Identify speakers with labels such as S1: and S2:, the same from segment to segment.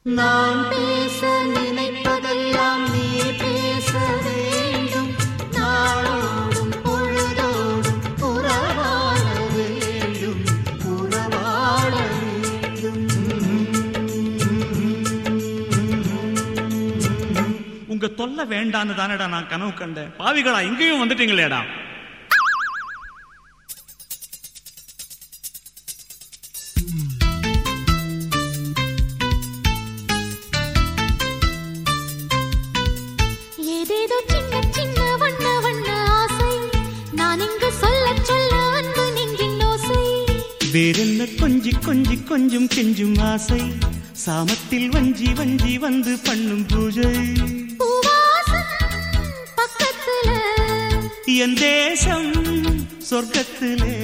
S1: நான் பேச நினைப்பதெல்லாம் நீ பேச வேண்டும் நாளோடும் பொழுதோடும் உறவாட வேண்டும் உறவாட வேண்டும்
S2: உங்க தொல்லை வேண்டான்னு தானடா நான் கனவு கண்டேன் பாவிகளா இங்கேயும் வந்துட்டீங்களேடா
S3: ஏதேதோ சின்ன சின்ன வண்ண வண்ண ஆசை நான் இங்கு சொல்ல சொல்ல அன்பு நெஞ்சின் ஓசை
S2: வேறென்ன கொஞ்சி கொஞ்சி கொஞ்சம் கெஞ்சும் ஆசை சாமத்தில் வஞ்சி வஞ்சி வந்து பண்ணும் பூஜை
S3: பூவாசம் பக்கத்துல
S2: என் தேசம் சொர்க்கத்திலே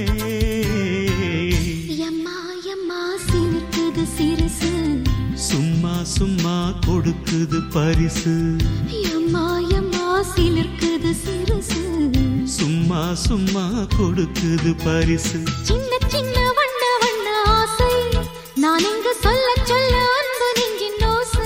S3: எம்மா எம்மா சிலிர்க்குது சிறுசு
S2: சும்மா சும்மா கொடுக்குது பரிசு
S3: எம்மா எம்மா சிலிர்க்குது சிறுசு
S2: சும்மா சும்மா கொடுக்குது பரிசு
S3: சின்ன சின்ன வண்ண வண்ண ஆசை நான் இங்கு சொல்ல சொல்ல அன்பு நெஞ்சின் ஓசை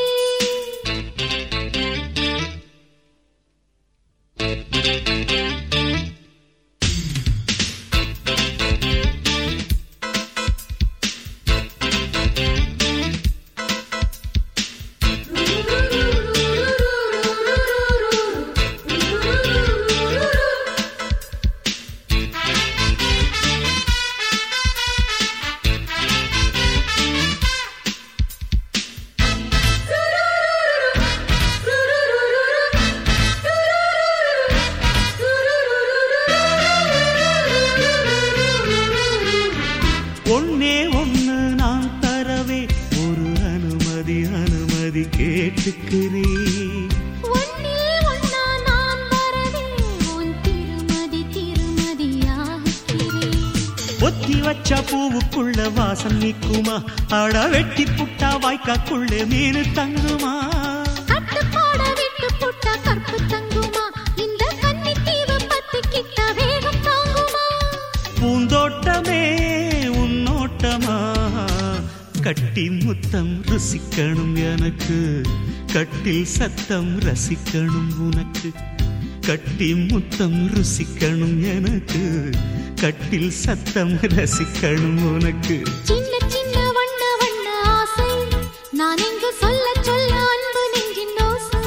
S2: ஒன்னே ஒண்ணு நான் தரவே ஒரு அனுமதி அனுமதி கேட்டுக்கிறேன்
S3: ஒன்னில் ஒன்னா நான் வரவே உன் திருமதி திருமதியாகிறேன்
S2: ஒத்தி வச்ச பூவுக்குள்ள வாசம் நிக்குமா அட வெட்டி புட்டா வாய்க்காக்குள்ள மீனு தங்குமா
S3: கட்டு போட விட்டு புட்டா கற்பு தங்குமா இந்த கன்னி தீவு பத்து கிட்ட வேகம் தாங்குமா
S2: பூந்தோட்டமே உன்னோட்டமா கட்டி முத்தம் ருசிக்கணும் எனக்கு கட்டில் சத்தம் ரசிக்கணும் உனக்கு கட்டி முத்தம் ருசிக்கணும் எனக்கு கட்டில் சத்தம் ரசிக்கணும் உனக்கு
S3: சின்ன சின்ன வண்ண வண்ண ஆசை நான் இங்கு சொல்ல சொல்ல அன்பு நெஞ்சின் ஓசை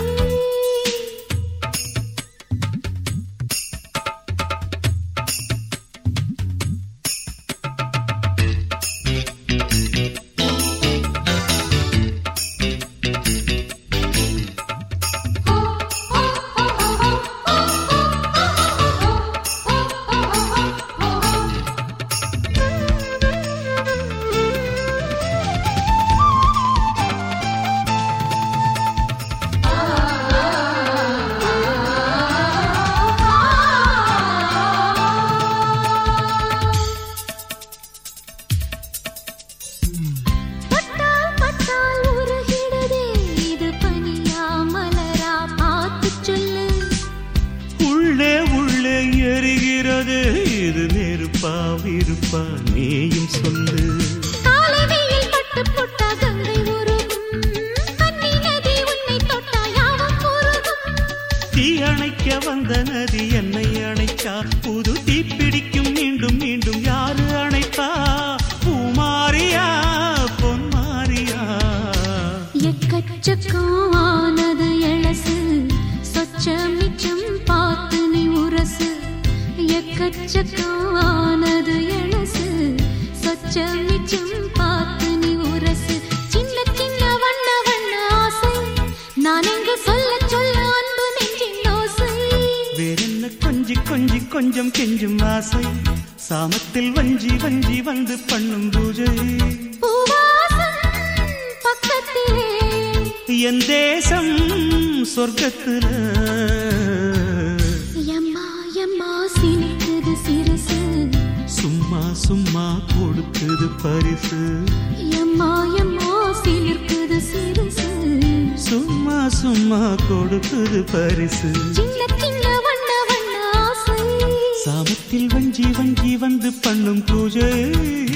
S3: பட்டால் பட்டால் உருகிடுதே இது பனியா மலரா பார்த்து சொல்லு
S2: உள்ளே உள்ளே எரிகிறது இது நெருப்பா விருப்பா நீயும் சொல்லு
S3: காலை வெயில் பட்டு புட்டா கங்கை உருகும் கன்னி நதி உன்னை தொட்டா யாவும் உருகும்
S2: தீ அணைக்க வந்த நதி என்னை அணைச்சா புது தீ பிடிக்கும் மீண்டும் மீண்டும் யாரு அணைப்பா பூமாரியா பொன்மாரியா
S3: எக்கச்சக்கம் ஆனது எழசு சொச்ச மிச்சம் பார்த்து நீ உரசு எக்கச்சக்கம் ஆனது எழசு சொச்ச மிச்சம் பார்த்து நீ உரசு சின்ன சின்ன வண்ண வண்ண ஆசை நான் எங்கு சொல்ல சொல்ல அன்பு நெஞ்சின் ஓசை
S2: வேறென்ன கொஞ்சி கொஞ்சி கொஞ்சம் கெஞ்சும் ஆசை சாமத்தில் வஞ்சி வஞ்சி வந்து பண்ணும் பூஜை
S3: பூவாசம் பக்கத்திலே
S2: என் தேசம் சொர்க்கத்துல
S3: எம்மா எம்மா சிலிக்குது சிறுசு
S2: சும்மா சும்மா கொடுக்குது பரிசு
S3: எம்மா எம்மா சிலிர்க்குது சிறுசு
S2: சும்மா சும்மா கொடுக்குது பரிசு
S3: சின்ன சின்ன வண்ண வண்ண ஆசை
S2: சாமத்தில் வஞ்சி வஞ்சி வந்து பண்ணும் பூஜை